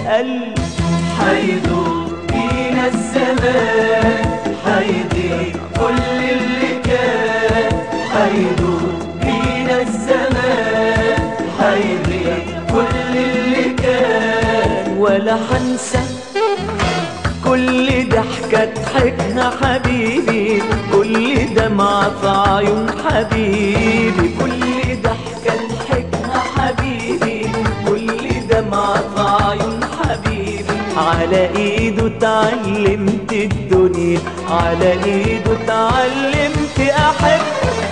القلب حيدور بينا الزمان حيدي كل اللي كان حيدور بينا الزمان حيدي كل اللي كان ولا حنسى كل ضحكة ضحكها حبيبي كل دمعة في عيون حبيبي كل ضحكة ضحكها حبيبي كل دمعة في عيون حبيبي على ايده اتعلمت الدنيا على ايده اتعلمت احب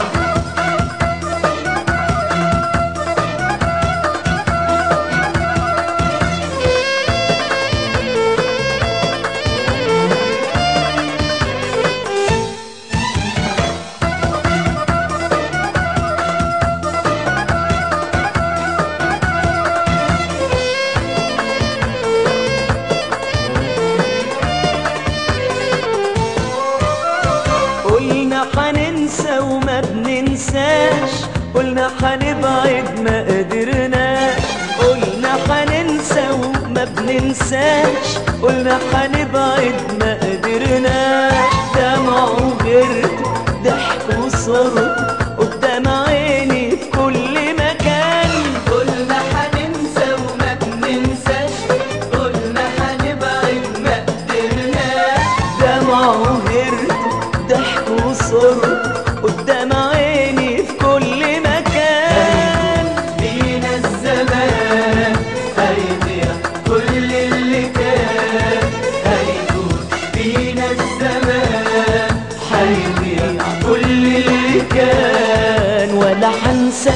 قلنا حننسى وما بننساش قلنا حنبعد ما قدرناش قلنا حننسى وما بننساش قلنا حنبعد ما قدرناش دمعه غيرت ضحك وصرت قدام عيني في كل مكان قلنا حننسى وما بننساش قلنا حنبعد ما قدرناش دمعه غيرت ضحك وصرت قدام عيني في كل مكان بينا الزمان هيضيع كل اللي كان هيكون بينا الزمان هيضيع كل اللي كان كان ولا حنسى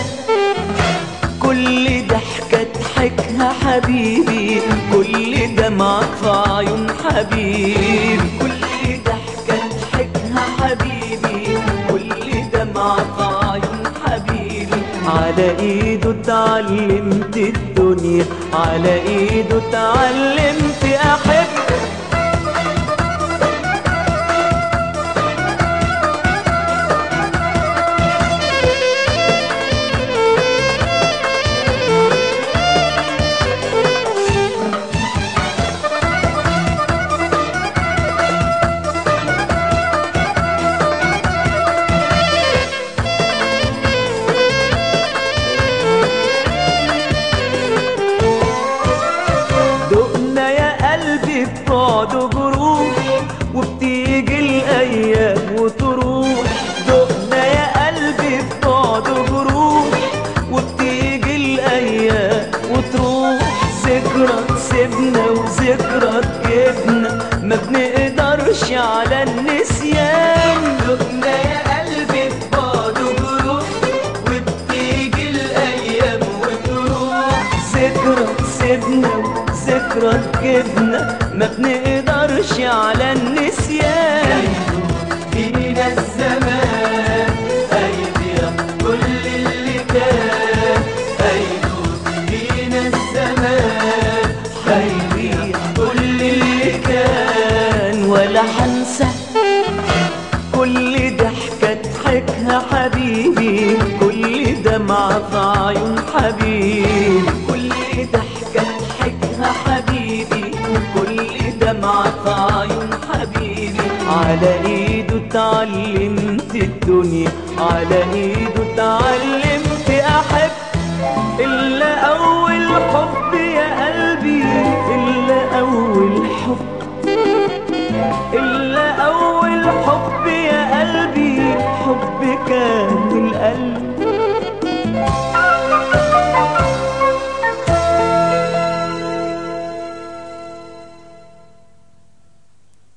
كل ضحكة ضحكها حبيبي كل دمعة في عيون حبيبي كل ضحكة ضحكها حبيبي كل دمعة في عيون حبيبي على ايده اتعلمت الدنيا على ايده اتعلمت احب دقنا يا قلبي ببعد جروح وبتيجي الايام وتروح دقنا يا قلبي ببعد جروح وبتيجي الايام وتروح ذكرى تسيبنا وذكرى تجيبنا ما بنقدرش على النسيان دقنا يا قلبي في بعض جروح وبتيجي الايام وتروح ذكرى تسيبنا وذكرى تجيبنا ما بنقدرش على النسيان بينا الزمان هيضيع كل اللي كان هيدور بينا الزمان هيضيع كل اللي كان ولا حنسى كل ضحكة ضحكها حبيبي كل دمعة في عيون حبيبي كل ضحكة ضحكها حبيبي كل دمعة في عيون حبيبي على ايده اتعلمت الدنيا على ايده اتعلمت احب إلا أول حب يا قلبي إلا أول حب إلا أول حب يا قلبي حب كان القلب